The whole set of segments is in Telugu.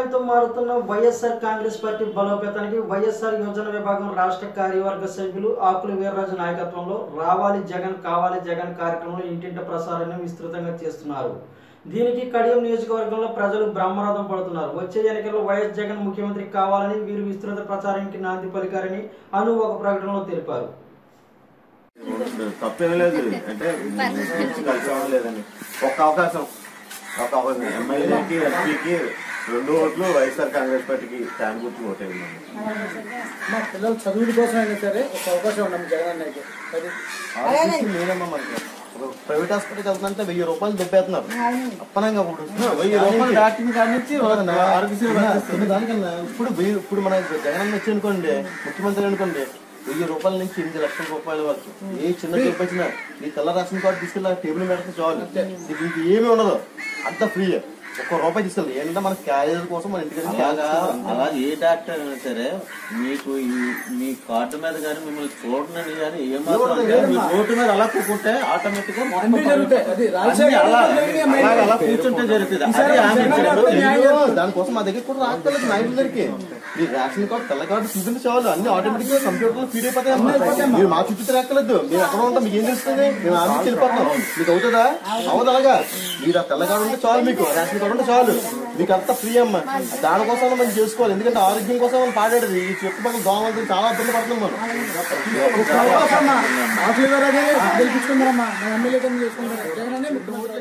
అధ్యాయంతో మారుతున్న వైఎస్ఆర్ కాంగ్రెస్ పార్టీ బలోపేతానికి వైఎస్ఆర్ యోజన విభాగం రాష్ట్ర కార్యవర్గ సభ్యులు ఆకుల వీర్రాజు నాయకత్వంలో రావాలి జగన్ కావాలి జగన్ కార్యక్రమంలో ఇంటింటి ప్రసారాన్ని విస్తృతంగా చేస్తున్నారు దీనికి కడియం నియోజకవర్గంలో ప్రజలు బ్రహ్మరథం పడుతున్నారు వచ్చే ఎన్నికల్లో వైఎస్ జగన్ ముఖ్యమంత్రి కావాలని వీరు విస్తృత ప్రచారానికి నాంది పలికారని అను ఒక ప్రకటనలో తెలిపారు తప్పేం లేదు అంటే కలిసి రావడం లేదని ఒక్క అవకాశం ఒక అవకాశం ఎమ్మెల్యేకి ఎంపీకి రెండు ఓట్లు వైఎస్ఆర్ కాంగ్రెస్ పార్టీకి ట్యాన్ గుర్తు ఓటేయండి మా పిల్లల చదువుల కోసం అయినా సరే ఒక అవకాశం ఉన్నాం జగన్ అన్నకి అది ఆలోచించి నేనమ్మా మనకి ఒక ప్రైవేట్ హాస్పిటల్కి వెళ్తుంటే వెయ్యి రూపాయలు దొబ్బేస్తున్నారు అప్పనంగా ఇప్పుడు వెయ్యి రూపాయలు డాక్టర్ కాడి నుంచి ఆరోగ్యశ్రీ దానికన్నా ఇప్పుడు వెయ్యి ఇప్పుడు మన జగన్ వచ్చి అనుకోండి ముఖ్యమంత్రి అనుకోండి వెయ్యి రూపాయల నుంచి ఎనిమిది లక్షల రూపాయల వరకు ఏ చిన్న చూపు వచ్చినా నీ తెల్ల రేషన్ కార్డు తీసుకెళ్ళి టేబుల్ పెడితే చాలు నీకు ఇంక ఏమీ ఉండదు అంత ఫ్రీ ఒక్క రూపాయి తీసుకెళ్ళి ఏంటంటే మన క్యారేజ్ కోసం మన ఇంటికి అలాగా అలా ఏ డాక్టర్ అయినా సరే మీకు ఈ- మీ కార్డు మీద కానీ మిమ్మల్ని చూడనని కానీ ఏమాత్రం అంటే మీ రోడ్డు మీద అలా కూకుంటే ఆటోమేటిక్ గా మొత్తం అన్నీ జరుగుతాయి. అది రాజశేఖర్ అన్నీ అలా గారు జరిగినాయి మళ్ళీ. అలా అలా కూర్చుంటే జరుగుతుంది ఈసారి అదే ఆమె జగన్ ఇచ్చారు. గారు న్యాయం అయ్యో, దానికోసం మా దగ్గర కూడా రాకపోలేదు నాయకుల దగ్గరికి మీ రేషన్ కార్డు తెల్ల కార్డు చూపించి చాలు అన్ని ఆటోమేటిక్ గా కంప్యూటర్ లో ఫీడ్ అయిపోతాయి మీరు మా చుట్టూ తిరగలేదు మీరు ఎక్కడ ఉంటాం మీకు ఏం తెలుస్తుంది మేము ఆమె వెళ్ళిపోతున్నాం మీకు అవుతుందా అవదు అలాగా మీరు ఆ తెల్ల కార్డు ఉంటే చాలు మీకు రేషన్ కార్డు ఉంటే చాలు మీకు అంతా ఫ్రీ అమ్మా దానికోసం మనం చేసుకోవాలి ఎందుకంటే ఆరోగ్యం కోసం మనం పాడేది ఈ చుట్టుపక్కల దోమలతో చాలా ఇబ్బంది పడుతున్నాం మనం అవకాశం అమ్మా. ఆకులు గారు అదే గెలిపించుకుంటారమ్మా మా ఎమ్మెల్యే కింద చేసుకుంటారు జగన్ అనే ముఖ్యమంత్రి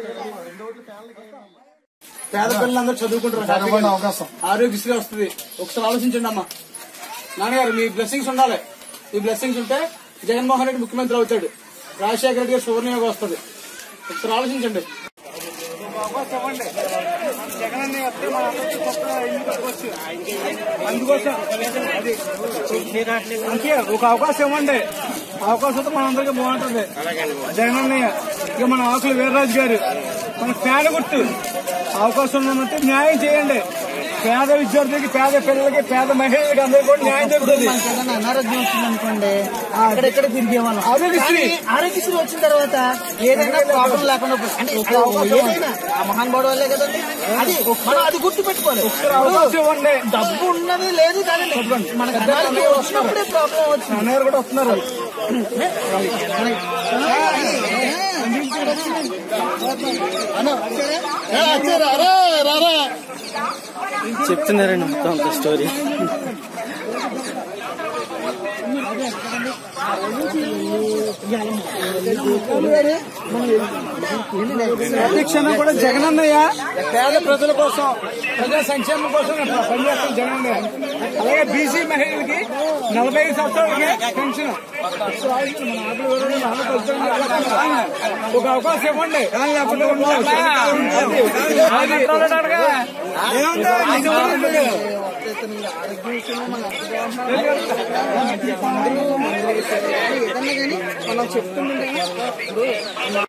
పేద పిల్లలందరూ చదువుకుంటారు అవకాశం ఆరోగ్యశ్రీ వస్తుంది ఒకసారి ఆలోచించండి అమ్మా నాన్నగారు మీ బ్లెస్సింగ్స్ ఉండాలి ఈ బ్లెస్సింగ్స్ ఉంటే జగన్మోహన్ రెడ్డి ముఖ్యమంత్రి అవుతాడు రాజశేఖర రెడ్డి గారు సువర్ణయోగం వస్తుంది ఒకసారి ఆలోచించండి జగన్ అన్నయ్య వస్తే మన అందరికీ కొత్త ఇల్లు కట్టుకోవచ్చు. అందుకోసం అది అందుకే ఒక అవకాశం ఇవ్వండి అవకాశం వస్తే మనందరికీ బాగుంటుంది జగన్ అన్నయ్య ఇక మన ఆకులు వీర్రాజు గారు మన పేద గుర్తు అవకాశం ఉన్నట్టు న్యాయం చేయండి పేద విద్యార్థులకి పేద పిల్లలకి పేద మహిళలకి అందరికీ కూడా న్యాయం జరుగుతుంది ఏదైనా అనారోగ్యం వచ్చింది అనుకోండి అక్కడెక్కడ తిరిగేవాళ్ళం ఆరోగ్యశ్రీ. కానీ ఆరోగ్యశ్రీ వచ్చిన తర్వాత ఏదైనా ప్రాబ్లం లేకుండా పోతుంది. అంటే ఇప్పుడు ఏదైనా ఆ మహానుభావుడు వల్లే కదండి అది మనం అది గుర్తు పెట్టుకోవాలి అవకాశం ఇవ్వండి డబ్బు ఉన్నది లేదు కానీ మనకు అనారోగ్యం వచ్చినప్పుడే ప్రాబ్లం వచ్చింది అన్నయ్య కూడా వస్తున్నారు చెప్తున్నారండి మొత్తం అంత స్టోరీ ప్రతిక్షణం కూడా జగనన్నయ్య పేద ప్రజల కోసం ప్రజా సంక్షేమం కోసం పనిచేస్తున్న జగనన్నయ్య అలాగే బీసీ మహిళలకి నలభై ఐదు సంవత్సరాలకి పెన్షన్ మన ఆకులు ఎవరైనా నాన్న పెంచండి. ఒక అవకాశం ఇవ్వండి లేకపోతే ఉండదు. అది. ఏముంది? నిజమే. ఏదన్నా కానీ మనం చెప్తుంటే ఇప్పుడు మా